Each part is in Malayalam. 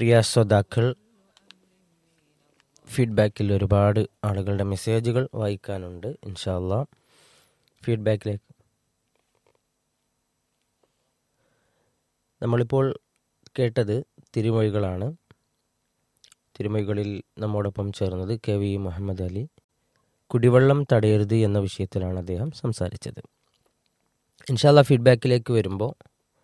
പ്രിയ ശ്രോതാക്കൾ ഫീഡ്ബാക്കിൽ ഒരുപാട് ആളുകളുടെ മെസ്സേജുകൾ വായിക്കാനുണ്ട് ഇൻഷാല്ല ഫീഡ്ബാക്കിലേക്ക് നമ്മളിപ്പോൾ കേട്ടത് തിരുമൊഴികളാണ് തിരുമൊഴികളിൽ നമ്മോടൊപ്പം ചേർന്നത് കെ വി മുഹമ്മദ് അലി കുടിവെള്ളം തടയരുത് എന്ന വിഷയത്തിലാണ് അദ്ദേഹം സംസാരിച്ചത് ഇൻഷാല്ല ഫീഡ്ബാക്കിലേക്ക് വരുമ്പോൾ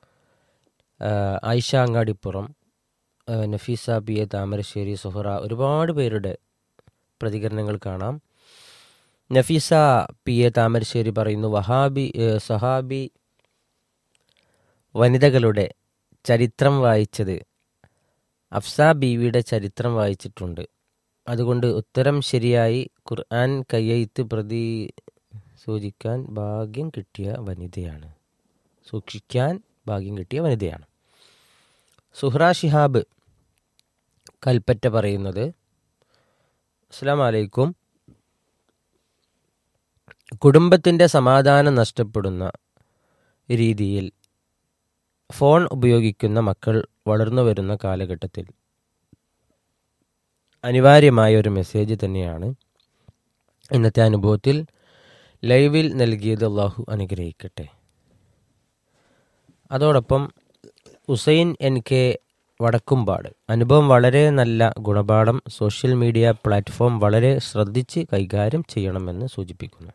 ആയിഷ അങ്ങാടിപ്പുറം ആ, നഫീസ പി എ താമരശ്ശേരി സുഹറ ഒരുപാട് പേരുടെ പ്രതികരണങ്ങൾ കാണാം നഫീസ പി എ താമരശ്ശേരി പറയുന്നു വഹാബി ഏ, സഹാബി വനിതകളുടെ ചരിത്രം വായിച്ചത് അഫ്സ ബീവിയുടെ ചരിത്രം വായിച്ചിട്ടുണ്ട് അതുകൊണ്ട് ഉത്തരം ശരിയായി ഖുർആൻ കയ്യെഴുത്ത് പ്രതി സൂചിക്കാൻ ഭാഗ്യം കിട്ടിയ വനിതയാണ് സൂക്ഷിക്കാൻ ഭാഗ്യം കിട്ടിയ വനിതയാണ് സുഹ്ര ഷിഹാബ് കൽപ്പറ്റ പറയുന്നത് അസ്സാം വലൈക്കും കുടുംബത്തിൻ്റെ സമാധാനം നഷ്ടപ്പെടുന്ന രീതിയിൽ ഫോൺ ഉപയോഗിക്കുന്ന മക്കൾ വളർന്നു വരുന്ന കാലഘട്ടത്തിൽ അനിവാര്യമായ ഒരു മെസ്സേജ് തന്നെയാണ് ഇന്നത്തെ അനുഭവത്തിൽ ലൈവിൽ നൽകിയത് അള്ളാഹു അനുഗ്രഹിക്കട്ടെ അതോടൊപ്പം ഉസൈൻ എൻ കെ വടക്കുംപാട് അനുഭവം വളരെ നല്ല ഗുണപാഠം സോഷ്യൽ മീഡിയ പ്ലാറ്റ്ഫോം വളരെ ശ്രദ്ധിച്ച് കൈകാര്യം ചെയ്യണമെന്ന് സൂചിപ്പിക്കുന്നു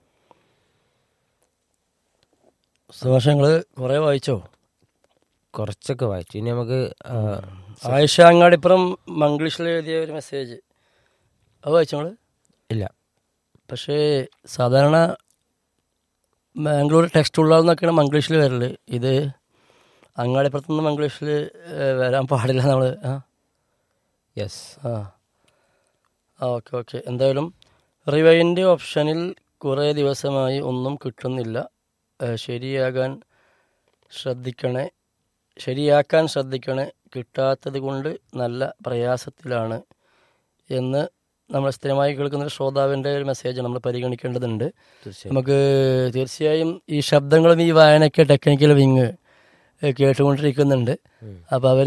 സുഭാഷങ്ങൾ കുറേ വായിച്ചോ കുറച്ചൊക്കെ വായിച്ചു ഇനി നമുക്ക് ആ, ആയിഷ അങ്ങാടിപ്പുറം മംഗ്ലീഷിൽ എഴുതിയ ഒരു മെസ്സേജ് അത് വായിച്ചോ നിങ്ങൾ ഇല്ല പക്ഷേ സാധാരണ ബാംഗ്ലൂർ ടെക്സ്റ്റ് ഉള്ളതെന്നൊക്കെയാണ് മംഗ്ലീഷിൽ വരല് ഇത് അങ്ങാടിപ്പുറത്തുനിന്ന് മംഗ്ലീഷിൽ വരാൻ പാടില്ല നമ്മൾ ആ യെസ് ആ ആ ഓക്കെ ഓക്കെ എന്തായാലും റിവൈൻഡ് ഓപ്ഷനിൽ കുറേ ദിവസമായി ഒന്നും കിട്ടുന്നില്ല ഏ, ശരിയാകാൻ ശ്രദ്ധിക്കണേ ശരിയാക്കാൻ ശ്രദ്ധിക്കണേ കിട്ടാത്തത് കൊണ്ട് നല്ല പ്രയാസത്തിലാണ് എന്ന് നമ്മൾ സ്ഥിരമായി കേൾക്കുന്ന ഒരു ശ്രോതാവിൻ്റെ ഒരു മെസ്സേജ് നമ്മൾ പരിഗണിക്കേണ്ടതുണ്ട് തീർച്ചയായും നമുക്ക് തീർച്ചയായും ഈ ശബ്ദങ്ങളും ഈ വായനയ്ക്ക് ടെക്നിക്കൽ വിങ് കേട്ടുകൊണ്ടിരിക്കുന്നുണ്ട് ഉം. അപ്പോൾ അവർ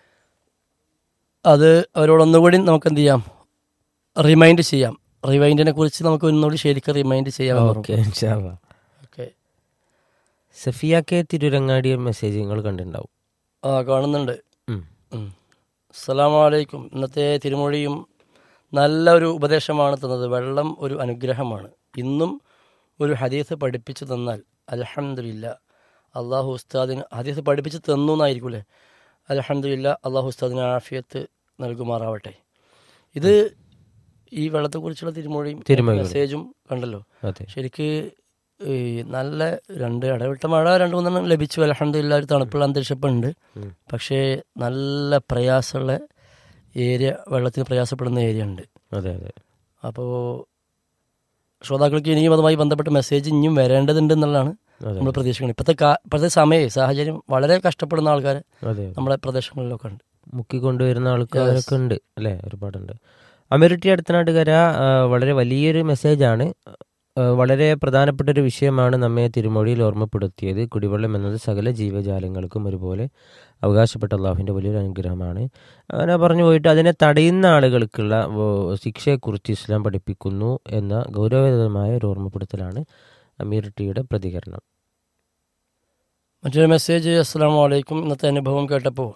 അത് അവരോടൊന്നുകൂടി നമുക്ക് എന്ത് ചെയ്യാം റിമൈൻഡ് ചെയ്യാം റിവൈൻഡിനെ കുറിച്ച് നമുക്ക് ഒന്നുകൂടി ശരിക്കും റിമൈൻഡ് ചെയ്യാം ഓക്കെ ഇൻഷാല്ലാ. Okay Safiya K Tirurangadi message നിങ്ങൾ കണ്ടിട്ടുണ്ടാവും ആ കാണുന്നുണ്ട് ഉം. ഉം. അസ്സലാമു അലൈക്കും ഇന്നത്തെ തിരുമൊഴിയും നല്ല ഒരു ഉപദേശമാണ് തന്നത് വെള്ളം ഒരു അനുഗ്രഹമാണ് ഇന്നും ഒരു ഹദീസ് പഠിപ്പിച്ചു തന്നാൽ അൽഹംദുലില്ല അള്ളാഹു ഉസ്താദിന് ഹദീസ് പഠിപ്പിച്ച് തന്നു എന്നായിരിക്കൂലേ അൽഹംദുലില്ല അള്ളാഹു ഉസ്താദിന് ആഫിയത്ത് നൽകുമാറാവട്ടെ ഇത് ഈ വെള്ളത്തെക്കുറിച്ചുള്ള തിരുമൊഴിയും തിരുമൊഴികൾ. മെസ്സേജും കണ്ടല്ലോ അതെ ശരിക്ക് ഈ നല്ല രണ്ട് ഇടവിട്ട മഴ രണ്ട് മൂന്നെണ്ണം ലഭിച്ചു അലഹമില്ല ഒരു തണുപ്പുള്ള അന്തരീക്ഷം ഉണ്ട് ഉം. പക്ഷേ നല്ല പ്രയാസമുള്ള ഏരിയ വെള്ളത്തിന് പ്രയാസപ്പെടുന്ന ഏരിയ ഉണ്ട് അതെ അതെ അപ്പോൾ ശ്രോതാക്കൾക്ക് ഇനിയും അതുമായി ബന്ധപ്പെട്ട മെസ്സേജ് ഇനിയും വരേണ്ടതുണ്ട് എന്നുള്ളതാണ് അതെ നമ്മൾ പ്രതീക്ഷിക്കുന്നത് ഇപ്പോഴത്തെ കാ ഇപ്പോഴത്തെ സമയം സാഹചര്യം വളരെ കഷ്ടപ്പെടുന്ന ആൾക്കാർ അതെ നമ്മുടെ പ്രദേശങ്ങളിലൊക്കെ ഉണ്ട് മുക്കിക്കൊണ്ടുവരുന്ന ആൾക്കാരൊക്കെ ഉണ്ട് അല്ലേ ഒരുപാടുണ്ട് അമേരിറ്റി അടുത്തനാട്ടുകര ആ, വളരെ വലിയൊരു മെസ്സേജാണ് ആ, വളരെ പ്രധാനപ്പെട്ട ഒരു വിഷയമാണ് നമ്മെ തിരുമൊഴിയിൽ ഓർമ്മപ്പെടുത്തിയത് കുടിവെള്ളം എന്നത് സകല ജീവജാലങ്ങൾക്കും ഒരുപോലെ അവകാശപ്പെട്ട അള്ളാഹുവിൻ്റെ വലിയൊരു അനുഗ്രഹമാണ് അങ്ങനെ പറഞ്ഞു പോയിട്ട് അതിനെ തടയുന്ന ആളുകൾക്കുള്ള ഓ, ശിക്ഷയെക്കുറിച്ച് ഇസ്ലാം പഠിപ്പിക്കുന്നു എന്ന ഗൗരവതരമായ ഒരു ഓർമ്മപ്പെടുത്തലാണ് അമീർട്ടിയുടെ പ്രതികരണം മറ്റൊരു മെസ്സേജ് അസ്സാം വലൈക്കും ഇന്നത്തെ അനുഭവം കേട്ടപ്പോൾ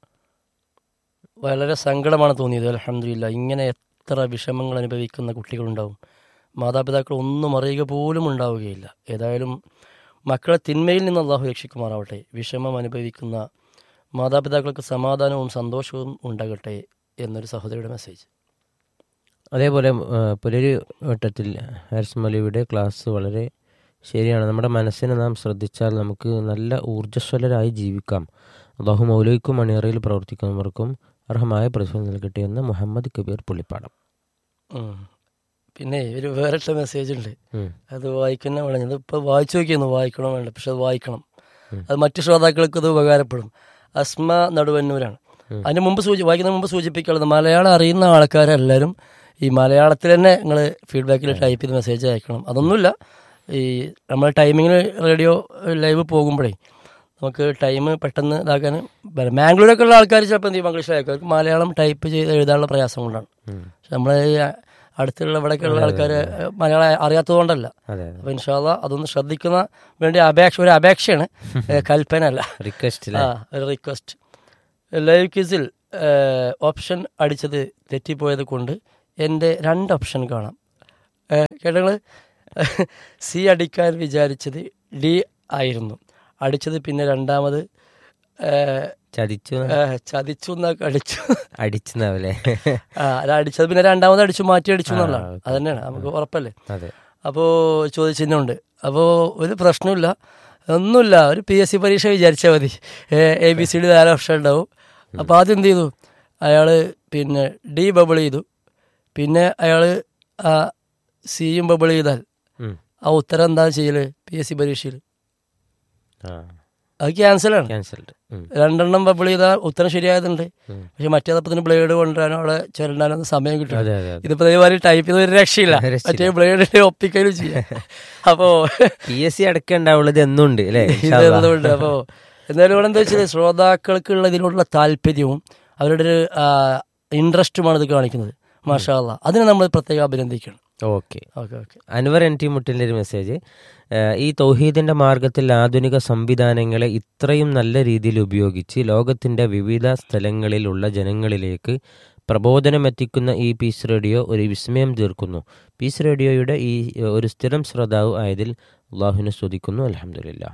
വളരെ സങ്കടമാണ് തോന്നിയത് അലഹമില്ല ഇങ്ങനെ എത്ര വിഷമങ്ങൾ അനുഭവിക്കുന്ന കുട്ടികളുണ്ടാവും മാതാപിതാക്കൾ ഒന്നും അറിയുക പോലും ഉണ്ടാവുകയില്ല ഏതായാലും മക്കളെ തിന്മയിൽ നിന്ന് അള്ളാഹു രക്ഷിക്കുമാറാവട്ടെ വിഷമം അനുഭവിക്കുന്ന മാതാപിതാക്കൾക്ക് സമാധാനവും സന്തോഷവും ഉണ്ടാകട്ടെ എന്നൊരു സഹോദരിയുടെ മെസ്സേജ് അതേപോലെ ആ, പുലരി വട്ടത്തിൽ ഹാരിസ് മൗലവിയുടെ ക്ലാസ് വളരെ ശരിയാണ് നമ്മുടെ മനസ്സിനെ നാം ശ്രദ്ധിച്ചാൽ നമുക്ക് നല്ല ഊർജ്ജസ്വലരായി ജീവിക്കാം അള്ളാഹു മൗലവിക്കും അണിയറയിൽ പ്രവർത്തിക്കുന്നവർക്കും അർഹമായ പ്രതിഫലം നൽകട്ടെ എന്ന് മുഹമ്മദ് കബീർ പുള്ളിപ്പാടം ഉം. പിന്നെ ഒരു വേറെ മെസ്സേജ് ഉണ്ട് ഉം. അത് വായിക്കുന്ന വേണം ഇപ്പോൾ വായിച്ചു നോക്കിയൊന്ന് വായിക്കണം വേണ്ട പക്ഷെ അത് വായിക്കണം ഉം. അത് മറ്റു ശ്രോതാക്കൾക്ക് അത് ഉപകാരപ്പെടും അസ്മ നടുവന്നൂരാണ് ഉം. അതിന് മുമ്പ് സൂചി വായിക്കുന്ന മുമ്പ് സൂചിപ്പിക്കാനുള്ളത് മലയാളം അറിയുന്ന ആൾക്കാരെല്ലാവരും ഈ മലയാളത്തിൽ തന്നെ നിങ്ങൾ ഫീഡ്ബാക്കിൽ ടൈപ്പ് ചെയ്ത് മെസ്സേജ് അയക്കണം അതൊന്നുമില്ല ഈ നമ്മൾ ടൈമിങ്ങിന് റേഡിയോ ലൈവ് പോകുമ്പോഴേ നമുക്ക് ടൈം പെട്ടെന്ന് ഇതാക്കാൻ പറ്റും. മാംഗ്ലൂരൊക്കെ ഉള്ള ആൾക്കാർ ചിലപ്പോൾ എന്ത് ചെയ്യും മംഗ്ലീഷിലായിരിക്കും അവർക്ക് മലയാളം ടൈപ്പ് ചെയ്ത് എഴുതാനുള്ള പ്രയാസം കൊണ്ടാണ് ഉം. പക്ഷെ നമ്മളെ ഈ അടുത്തുള്ള ഇവിടെയൊക്കെ ഉള്ള ആൾക്കാർ മലയാളം അറിയാത്തതുകൊണ്ടല്ല അതെ അതെ അപ്പോൾ ഇൻഷാല്ല അതൊന്ന് ശ്രദ്ധിക്കുന്ന വേണ്ടി അപേക്ഷ ഒരു അപേക്ഷയാണ് ഏ, കൽപ്പന അല്ല റിക്വസ്റ്റ് ആ ഒരു റിക്വസ്റ്റ് ലൈവ് ക്വിസിൽ ഓപ്ഷൻ അടിച്ചത് തെറ്റിപ്പോയത് കൊണ്ട് എൻ്റെ രണ്ട് ഓപ്ഷൻ കാണാം കേട്ടങ്ങൾ സി അടിക്കാൻ വിചാരിച്ചത് ഡി ആയിരുന്നു അടിച്ചത് പിന്നെ രണ്ടാമത് ഏ, ചതിച്ചു ഏ, ചതിച്ചു എന്നൊക്കെ അടിച്ചു അടിച്ചതാവല്ലേ ആ അത് അടിച്ചത് പിന്നെ രണ്ടാമത് അടിച്ചു മാറ്റി അടിച്ചു ആ, എന്നുള്ളതാണ് ഓക്കേ. അത് തന്നെയാണ് നമുക്ക് ഉറപ്പല്ലേ അതെ അപ്പോൾ ചോദിച്ചിട്ടുണ്ട് അപ്പോൾ ഒരു പ്രശ്നമില്ല ഒന്നുമില്ല ഒരു പി എസ് സി പരീക്ഷ വിചാരിച്ചാൽ മതി എ ബി സി ഡി നാല് ഓപ്ഷൻ ഉണ്ടാവും അപ്പോൾ ആദ്യം എന്ത് ചെയ്തു അയാൾ പിന്നെ ഡി ബബിൾ ചെയ്തു പിന്നെ അയാൾ ആ സിയും ബബിൾ ചെയ്താൽ ഉം. ആ ഉത്തരം എന്താ ചെയ്യല് പി എസ് സി പരീക്ഷയിൽ ആ അത് ക്യാൻസലാണ് ക്യാൻസൽഡ് രണ്ടെണ്ണം ബബിൾ ചെയ്താൽ ഉത്തരം ശരിയായതുണ്ട് ഉം. പക്ഷെ മറ്റേതപ്പത്തിന് ബ്ലേഡ് കൊണ്ടുവരാനോ അവിടെ ചിരണ്ടാനോ സമയം കിട്ടും അതെ അതെ അതെ ഇതിപ്പോ ഇതേമാതിരി ടൈപ്പ് ചെയ്ത ഒരു രക്ഷയില്ല രക്ഷയില്ല. മറ്റേ ബ്ലേഡിന്റെ ഒപ്പിക്കലും ചെയ്യാം അപ്പോ പി എസ് സി അടക്കണ്ടാവുള്ളത് എന്നുണ്ട് അല്ലേ ഇൻഷാ അല്ലാ. ഇതുണ്ട് അപ്പോ എന്തായാലും ഇവിടെ എന്താ വെച്ചാൽ ശ്രോതാക്കൾക്കുള്ള ഇതിനോടുള്ള താല്പര്യവും അവരുടെ ഒരു ഇൻട്രസ്റ്റുമാണ് ഇത് കാണിക്കുന്നത് മാഷാ അല്ലാ അതിനെ നമ്മൾ പ്രത്യേകം അഭിനന്ദിക്കണം okay okay okay Anwar N T മുട്ടിൻ്റെ ഒരു മെസ്സേജ് ഏഹ് ഈ തൗഹീദിന്റെ മാർഗത്തിൽ ആധുനിക സംവിധാനങ്ങളെ ഇത്രയും നല്ല രീതിയിൽ ഉപയോഗിച്ച് ലോകത്തിന്റെ വിവിധ സ്ഥലങ്ങളിലുള്ള ജനങ്ങളിലേക്ക് പ്രബോധനം എത്തിക്കുന്ന ഈ പീസ് റേഡിയോ ഒരു വിസ്മയം തീർക്കുന്നു പീസ് റേഡിയോയുടെ ഈ ഏഹ്, ഒരു സ്ഥിരം ശ്രോതാവ് ആയതിൽ അള്ളാഹുവിനെ സ്തുതിക്കുന്നു അലഹമില്ല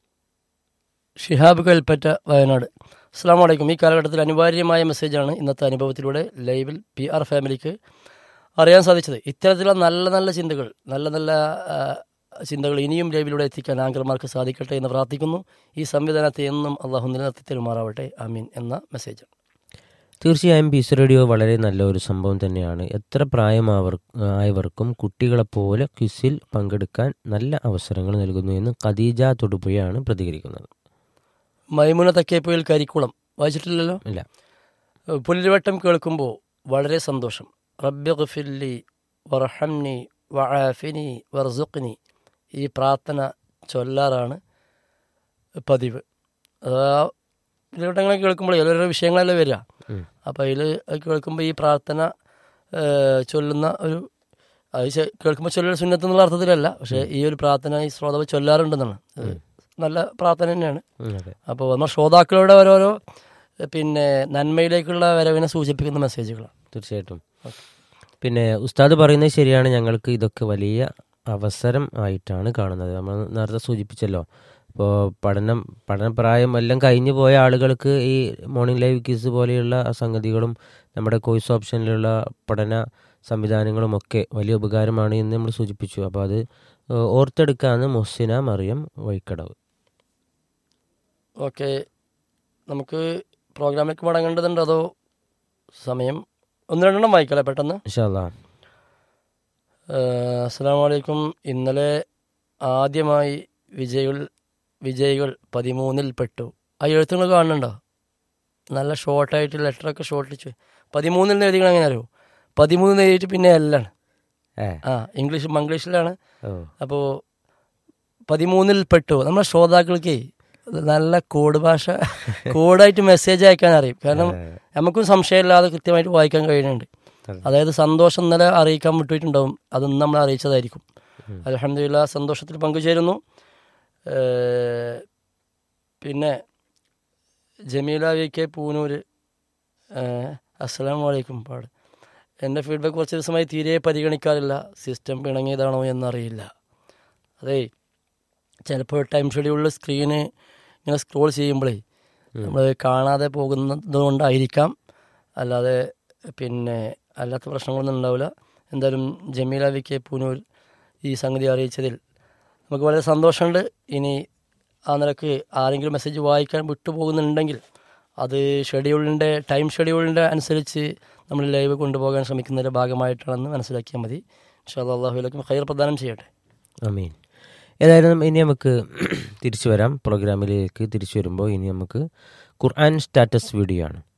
ഷിഹാബ് കൽപ്പറ്റ വയനാട് അസ്സാം വലൈക്കും ഈ കാലഘട്ടത്തിൽ അനിവാര്യമായ മെസ്സേജാണ് ഇന്നത്തെ അനുഭവത്തിലൂടെ ലൈവിൽ പി ആർ ഫാമിലിക്ക് അറിയാൻ സാധിച്ചത് ഇത്തരത്തിലുള്ള നല്ല നല്ല ചിന്തകൾ നല്ല നല്ല ആ, ചിന്തകൾ ഇനിയും ലൈവിലൂടെ എത്തിക്കാൻ ആങ്കർമാർക്ക് സാധിക്കട്ടെ എന്ന് പ്രാർത്ഥിക്കുന്നു ഈ സംവിധാനത്തെ എന്നും അള്ളാഹു നിലനിർത്തി തരുമാറാവട്ടെ ആമീൻ എന്ന മെസ്സേജ് തീർച്ചയായും പീസ് റേഡിയോ വളരെ നല്ല ഒരു സംഭവം തന്നെയാണ് എത്ര പ്രായമാവർ ആയവർക്കും കുട്ടികളെപ്പോലെ ക്വിസിൽ പങ്കെടുക്കാൻ നല്ല അവസരങ്ങൾ നൽകുന്നു എന്ന് ഖദീജ തൊടുപുഴയാണ് പ്രതികരിക്കുന്നത് മൈമുന തക്കേപ്പയിൽ കരിക്കുളം വായിച്ചിട്ടില്ലല്ലോ ഇല്ല പുലരിവട്ടം കേൾക്കുമ്പോൾ വളരെ സന്തോഷം റബ്ബി ഗഫില്ലി വർഹംനി വആഫിനി വർസുഖ്നി ഈ പ്രാർത്ഥന ചൊല്ലാറാണ് പതിവ് അതാ പുലരിവട്ടങ്ങളെ കേൾക്കുമ്പോൾ ഓരോരോ വിഷയങ്ങളല്ലേ വരിക ഉം. അപ്പോൾ അതിൽ കേൾക്കുമ്പോൾ ഈ പ്രാർത്ഥന ഏ, ചൊല്ലുന്ന ഒരു അത് ചെ- കേൾക്കുമ്പോൾ ചൊല്ലുന്ന സുന്നത്ത് എന്നുള്ള അർത്ഥത്തിലല്ല പക്ഷേ ഈ ഒരു പ്രാർത്ഥന ഈ ശ്രോതാവ് ചൊല്ലാറുണ്ടെന്നാണ് അത് നല്ല പ്രാർത്ഥന തന്നെയാണ് ഉം, അതെ അപ്പോൾ നമ്മൾ ശ്രോതാക്കളുടെ ഓരോരോ പിന്നെ നന്മയിലേക്കുള്ള വരവിനെ സൂചിപ്പിക്കുന്ന മെസ്സേജുകളാണ് തീർച്ചയായിട്ടും പിന്നെ ഉസ്താദ് പറയുന്നത് ശരിയാണ് ഞങ്ങൾക്ക് ഇതൊക്കെ വലിയ അവസരം ആയിട്ടാണ് കാണുന്നത് നമ്മൾ നേരത്തെ സൂചിപ്പിച്ചല്ലോ ഇപ്പോൾ പഠനം പഠനപ്രായം എല്ലാം കഴിഞ്ഞു പോയ ആളുകൾക്ക് ഈ മോർണിംഗ് ലൈവ് ക്യൂസ് പോലെയുള്ള സംഗതികളും നമ്മുടെ കോഴ്സ് ഓപ്ഷനിലുള്ള പഠന സംവിധാനങ്ങളും ഒക്കെ വലിയ ഉപകാരമാണ് എന്ന് നമ്മൾ സൂചിപ്പിച്ചു അപ്പോൾ അത് ഏഹ്, ഓർത്തെടുക്കാന്ന് മൊഹ്സിന മറിയം വൈക്കടവ് ഓക്കെ നമുക്ക് പ്രോഗ്രാമിലേക്ക് മടങ്ങേണ്ടതുണ്ട് അതോ സമയം ഒന്ന് രണ്ടെണ്ണം വായിക്കല്ലേ പെട്ടെന്ന് ഇൻഷാല്ലാ അസ്സാം വലൈക്കും ഇന്നലെ ആദ്യമായി വിജയികൾ വിജയികൾ പതിമൂന്നിൽ പെട്ടു ആ എഴുത്തുകൾ കാണുന്നുണ്ടോ നല്ല ഷോർട്ടായിട്ട് ലെറ്ററൊക്കെ ഷോർട്ടിച്ച് പതിമൂന്നിൽ നിന്ന് എഴുതിക്കണം എങ്ങനെ അറിയോ പതിമൂന്നിൽ എഴുതിയിട്ട് പിന്നെ എല്ലാണ് ഏ ആ ഇംഗ്ലീഷ് മംഗ്ലീഷിലാണ് ഓ അപ്പോൾ പതിമൂന്നിൽ പെട്ടു നമ്മുടെ ശ്രോതാക്കൾക്ക് നല്ല കോഡ് ഭാഷ കോഡായിട്ട് മെസ്സേജ് അയക്കാൻ അറിയും കാരണം നമുക്കും സംശയമില്ലാതെ കൃത്യമായിട്ട് വായിക്കാൻ കഴിയുന്നുണ്ട് അതെ. അതായത് സന്തോഷം ഇന്നലെ അറിയിക്കാൻ വിട്ടിട്ടുണ്ടാവും അത് ഇന്ന് നമ്മൾ അറിയിച്ചതായിരിക്കും ഉം. അലഹമില്ല സന്തോഷത്തിൽ പങ്കുചേരുന്നു ഏർ, പിന്നെ ജമീല വി കെ പൂനൂർ അസ്സലാം വലൈക്കും പാട് എൻ്റെ ഫീഡ്ബാക്ക് കുറച്ച് ദിവസമായി തീരെ പരിഗണിക്കാറില്ല സിസ്റ്റം പിണങ്ങിയതാണോ എന്നറിയില്ല അതേ ചിലപ്പോൾ ടൈം ഷെഡ്യൂളിൽ സ്ക്രീന് ഇങ്ങനെ സ്ക്രോൾ ചെയ്യുമ്പോഴേ നമ്മൾ കാണാതെ പോകുന്നത് കൊണ്ടായിരിക്കാം അല്ലാതെ പിന്നെ അല്ലാത്ത പ്രശ്നങ്ങളൊന്നും ഉണ്ടാവില്ല എന്തായാലും ജമീല വി കെ പൂനൂർ ഈ സംഗതി അറിയിച്ചതിൽ നമുക്ക് വളരെ സന്തോഷമുണ്ട് ഇനി ആ നിലക്ക് ആരെങ്കിലും മെസ്സേജ് വായിക്കാൻ വിട്ടുപോകുന്നുണ്ടെങ്കിൽ അത് ഷെഡ്യൂളിൻ്റെ ടൈം ഷെഡ്യൂളിൻ്റെ അനുസരിച്ച് നമ്മൾ ലൈവ് കൊണ്ടുപോകാൻ ശ്രമിക്കുന്നതിൻ്റെ ഭാഗമായിട്ടാണെന്ന് മനസ്സിലാക്കിയാൽ മതി ഇൻഷാ അള്ളാഹുലക്കും ഹൈർ പ്രദാനം ചെയ്യട്ടെ അമീൻ ഏതായാലും ഇനി നമുക്ക് തിരിച്ചു വരാം പ്രോഗ്രാമിലേക്ക് തിരിച്ചു വരുമ്പോൾ ഇനി നമുക്ക് ഖുർആൻ സ്റ്റാറ്റസ് വീഡിയോ ആണ്